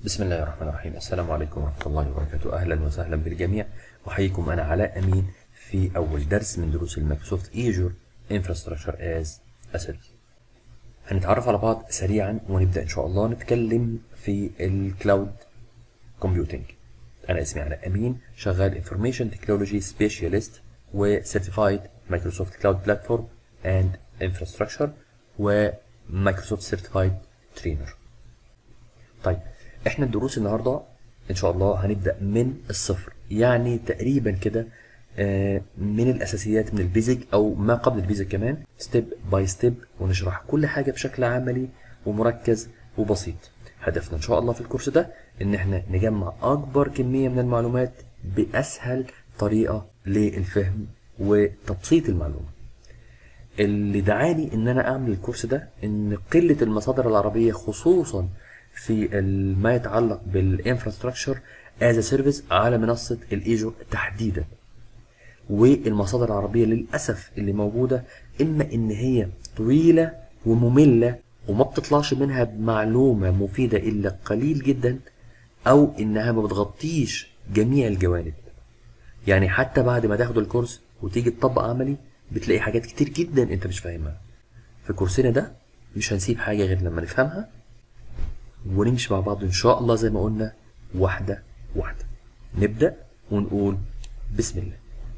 بسم الله الرحمن الرحيم السلام عليكم ورحمة الله وبركاته أهلا وسهلا بالجميع أحييكم أنا علاء أمين في أول درس من دروس المايكروسوفت ايجور انفراستراكشر از اسيرفيس هنتعرف على بعض سريعا ونبدأ إن شاء الله نتكلم في الكلاود كومبيوتنج أنا اسمي علاء أمين شغال انفورميشن تكنولوجي سبيشاليست وسيرتيفايد مايكروسوفت كلاود بلاتفورم اند انفراستراكشر ومايكروسوفت سيرتيفايد ترينر طيب احنا الدروس النهارده ان شاء الله هنبدا من الصفر يعني تقريبا كده آه، من الاساسيات من البيزك او ما قبل البيزك كمان ستيب باي ستيب ونشرح كل حاجه بشكل عملي ومركز وبسيط هدفنا ان شاء الله في الكورس ده ان احنا نجمع اكبر كميه من المعلومات باسهل طريقه للفهم وتبسيط المعلومه اللي دعاني ان انا اعمل الكورس ده ان قله المصادر العربيه خصوصا في ال- ما يتعلق بالانفراستراكشر از سيرفيس على منصه الايجور تحديدا والمصادر العربيه للاسف اللي موجوده اما ان هي طويله وممله وما بتطلعش منها بمعلومه مفيده الا قليل جدا او انها ما بتغطيش جميع الجوانب يعني حتى بعد ما تاخد الكورس وتيجي تطبق عملي بتلاقي حاجات كتير جدا انت مش فاهمها في كورسنا ده مش هنسيب حاجه غير لما نفهمها ونمشي مع بعض ان شاء الله زي ما قلنا واحده واحده نبدا ونقول بسم الله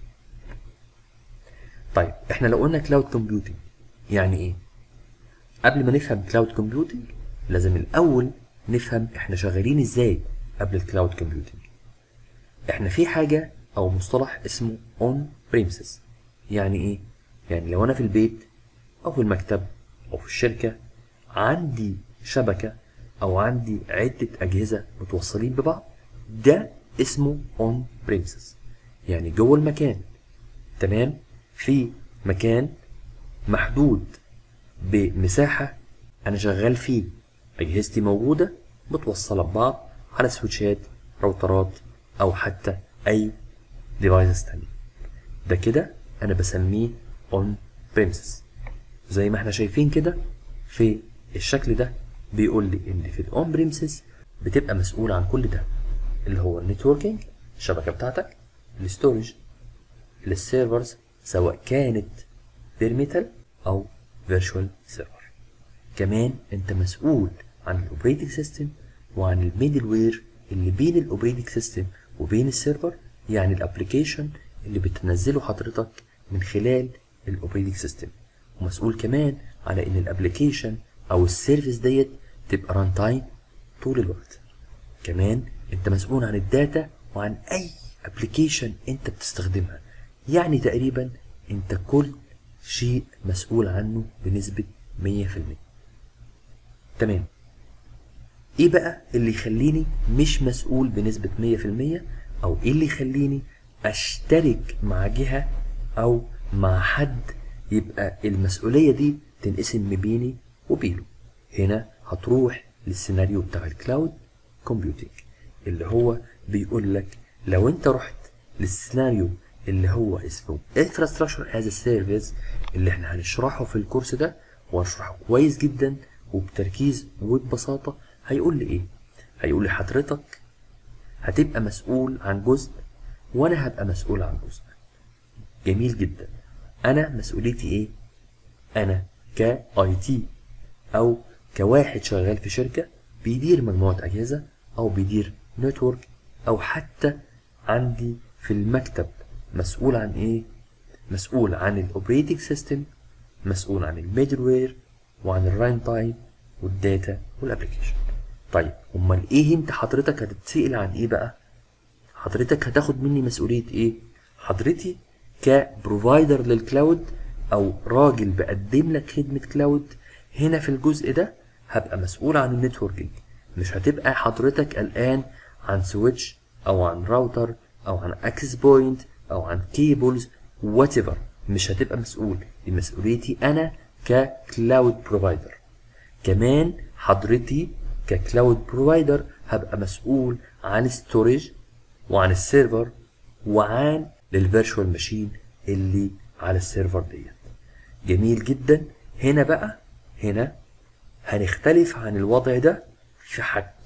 طيب احنا لو قلنا كلاود كومبيوتنج يعني ايه قبل ما نفهم كلاود كومبيوتنج لازم الاول نفهم احنا شغالين ازاي قبل الكلاود كومبيوتنج احنا في حاجه او مصطلح اسمه اون بريمسز يعني ايه يعني لو انا في البيت او في المكتب او في الشركه عندي شبكه او عندي عده اجهزه متوصلين ببعض ده اسمه اون بريمسز يعني جوه المكان تمام في مكان محدود بمساحه انا شغال فيه اجهزتي موجوده متوصله ببعض على سويتشات راوترات او حتى اي ديفايسز تانية ده كده انا بسميه اون بريمسز زي ما احنا شايفين كده في الشكل ده بيقول لي ان في الاون بريمسز بتبقى مسؤول عن كل ده اللي هو النتوركينج الشبكه بتاعتك الاستورج السيرفرز سواء كانت بيرميتال او فيرتشوال سيرفر كمان انت مسؤول عن الاوبريتنج سيستم وعن الميدل وير اللي بين الاوبريتنج سيستم وبين السيرفر يعني الابلكيشن اللي بتنزله حضرتك من خلال الاوبريتنج سيستم ومسؤول كمان على ان الابلكيشن او السيرفيس ديت تبقى ران تايم طول الوقت كمان انت مسؤول عن الداتا وعن اي ابلكيشن انت بتستخدمها يعني تقريبا انت كل شيء مسؤول عنه بنسبة 100% تمام ايه بقى اللي يخليني مش مسؤول بنسبة 100% او ايه اللي يخليني اشترك مع جهة او مع حد يبقى المسؤولية دي تنقسم ما بيني وبينه هنا هتروح للسيناريو بتاع الكلاود كومبيوتنج اللي هو بيقول لك لو انت رحت للسيناريو اللي هو اسمه infrastructure as a service اللي احنا هنشرحه في الكورس ده وهشرحه كويس جدا وبتركيز وببساطة هيقول لي ايه هيقول لي حضرتك هتبقى مسؤول عن جزء وانا هبقى مسؤول عن جزء جميل جدا انا مسؤوليتي ايه انا كاي تي او كواحد شغال في شركه بيدير مجموعه اجهزه او بيدير نتورك او حتى عندي في المكتب مسؤول عن ايه مسؤول عن الاوبريتنج سيستم مسؤول عن الميدل وير وعن الراين تايم والداتا والابلكيشن طيب امال ايه انت حضرتك هتتسأل عن ايه بقى حضرتك هتاخد مني مسؤولية ايه حضرتي كبروفايدر للكلاود او راجل بقدم لك خدمة كلاود هنا في الجزء ده هبقى مسؤول عن النتوركينج مش هتبقى حضرتك قلقان عن سويتش او عن راوتر او عن اكسس بوينت او عن كيبلز وات ايفر مش هتبقى مسؤول دي مسؤوليتي انا ككلاود بروفايدر كمان حضرتي ككلاود بروفايدر هبقى مسؤول عن ستورج وعن السيرفر وعن الفيرتشوال ماشين اللي على السيرفر ديت جميل جدا هنا بقى هنا هنختلف عن الوضع ده في حاج في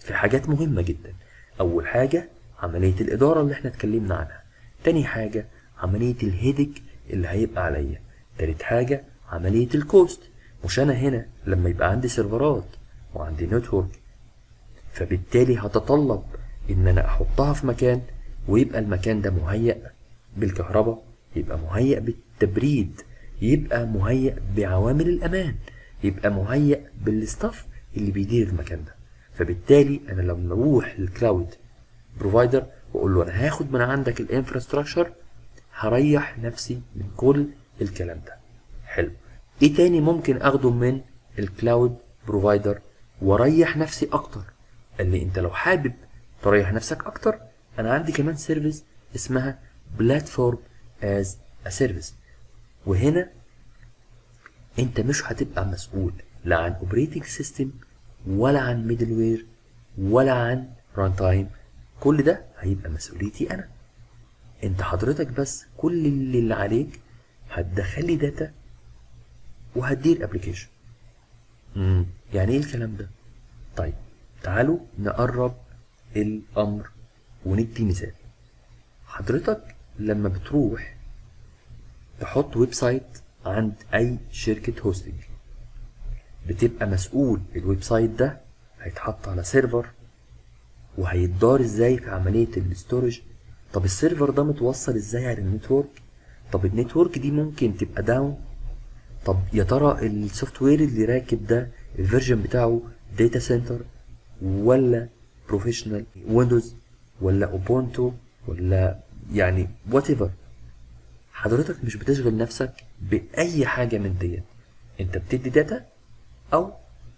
في حاجات مهمة جدا أول حاجة عملية الإدارة اللي احنا اتكلمنا عنها تاني حاجة عملية الهيدك اللي هيبقى عليا تالت حاجة عملية الكوست مش أنا هنا لما يبقى عندي سيرفرات وعندي نتورك فبالتالي هتطلب إن أنا أحطها في مكان ويبقى المكان ده مهيأ بالكهرباء يبقى مهيأ بالتبريد يبقى مهيأ بعوامل الأمان يبقى مهيأ بالستاف اللي بيدير المكان ده فبالتالي أنا لما أروح للكلاود بروفايدر وأقول له أنا هاخد من عندك الانفراستراكشر هريح نفسي من كل الكلام ده حلو ايه تاني ممكن اخده من الكلاود بروفايدر واريح نفسي اكتر قال لي انت لو حابب تريح نفسك اكتر انا عندي كمان سيرفيس اسمها بلاتفورم از ا سيرفيس وهنا انت مش هتبقى مسؤول لا عن اوبريتنج سيستم ولا عن ميدل وير ولا عن ران تايم كل ده هيبقى مسؤوليتي انا انت حضرتك بس كل اللي, اللي عليك هتدخلي داتا وهتدير ابلكيشن امم يعني ايه الكلام ده طيب تعالوا نقرب الامر وندي مثال حضرتك لما بتروح تحط ويب سايت عند اي شركة هوستنج بتبقى مسؤول الويب سايت ده هيتحط على سيرفر وهيتدار ازاي في عملية الاستورج طب السيرفر ده متوصل ازاي على النتورك طب النتورك دي ممكن تبقى داون طب يا ترى السوفت وير اللي راكب ده الفيرجن بتاعه داتا سنتر ولا بروفيشنال ويندوز ولا اوبونتو ولا يعني وات ايفر حضرتك مش بتشغل نفسك باي حاجه من ديت انت بتدي داتا او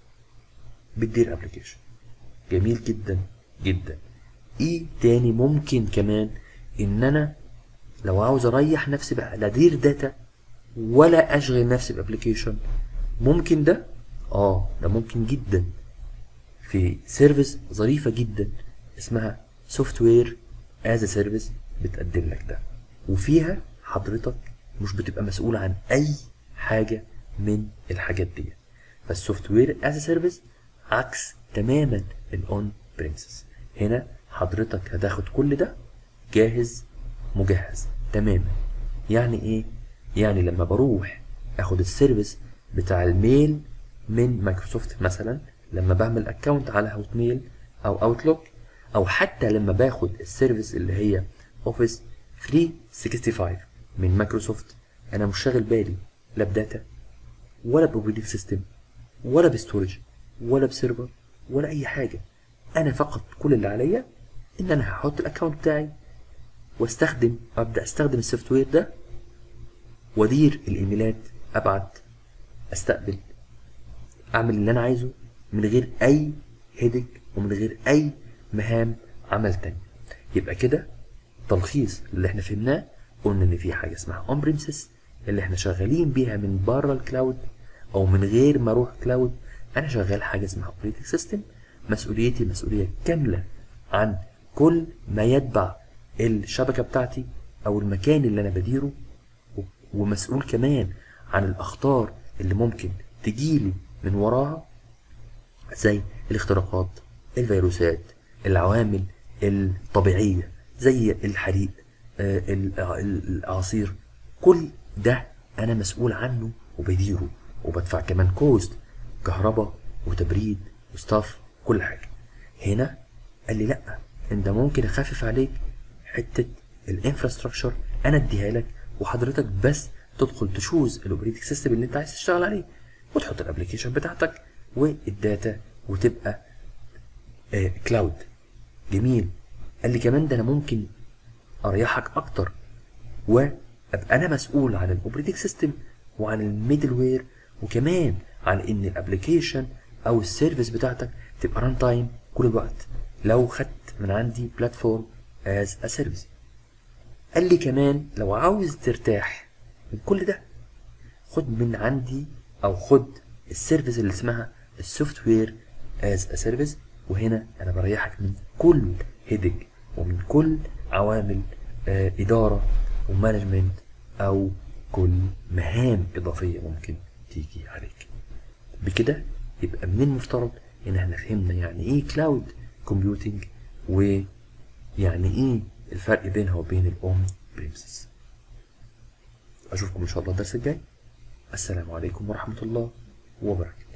بتدير ابلكيشن جميل جدا جدا ايه تاني ممكن كمان ان انا لو عاوز اريح نفسي بقى لا ادير داتا ولا اشغل نفسي بابلكيشن ممكن ده اه ده ممكن جدا في سيرفيس ظريفه جدا اسمها سوفت وير از سيرفيس بتقدم لك ده وفيها حضرتك مش بتبقى مسؤول عن اي حاجه من الحاجات دي فالسوفت وير از سيرفيس عكس تماما الاون بريمسز هنا حضرتك هتاخد كل ده جاهز مجهز تماما يعني ايه يعني لما بروح اخد السيرفيس بتاع الميل من مايكروسوفت مثلا لما بعمل اكونت على هوت ميل او اوتلوك او حتى لما باخد السيرفيس اللي هي اوفيس 365 من مايكروسوفت انا مش شاغل بالي لا بداتا ولا باوبريتنج سيستم ولا بستورج ولا بسيرفر ولا اي حاجه انا فقط كل اللي عليا ان انا هحط الاكونت بتاعي واستخدم ابدا استخدم السوفت وير ده وادير الايميلات ابعت استقبل اعمل اللي انا عايزه من غير اي هيدك ومن غير اي مهام عمل تاني يبقى كده تلخيص اللي احنا فهمناه قلنا ان في حاجه اسمها اون بريمسس اللي احنا شغالين بيها من بره الكلاود او من غير ما اروح كلاود انا شغال حاجه اسمها اوبريتنج سيستم مسؤوليتي مسؤوليه كامله عن كل ما يتبع الشبكه بتاعتي او المكان اللي انا بديره ومسؤول كمان عن الاخطار اللي ممكن تجيلي من وراها زي الاختراقات الفيروسات العوامل الطبيعيه زي الحريق الاعاصير كل ده انا مسؤول عنه وبديره وبدفع كمان كوست كهرباء وتبريد وستاف كل حاجه هنا قال لي لا انت ممكن اخفف عليك حته الانفراستراكشر انا اديها لك وحضرتك بس تدخل تشوز الاوبريتنج سيستم اللي انت عايز تشتغل عليه وتحط الابلكيشن بتاعتك والداتا وتبقى آه كلاود جميل قال لي كمان ده انا ممكن اريحك اكتر وابقى انا مسؤول عن الاوبريتنج سيستم وعن الميدل وير وكمان عن ان الابلكيشن او السيرفيس بتاعتك تبقى ران تايم كل الوقت لو خدت من عندي بلاتفورم از ا سيرفيس قال لي كمان لو عاوز ترتاح من كل ده خد من عندي او خد السيرفيس اللي اسمها السوفت وير از ا سيرفيس وهنا انا بريحك من كل هيدج ومن كل عوامل آه اداره ومانجمنت او كل مهام اضافيه ممكن تيجي عليك بكده يبقى من المفترض ان احنا فهمنا يعني ايه كلاود كومبيوتنج ويعني ايه الفرق بينها وبين الاون بريمسز اشوفكم ان شاء الله الدرس الجاي السلام عليكم ورحمه الله وبركاته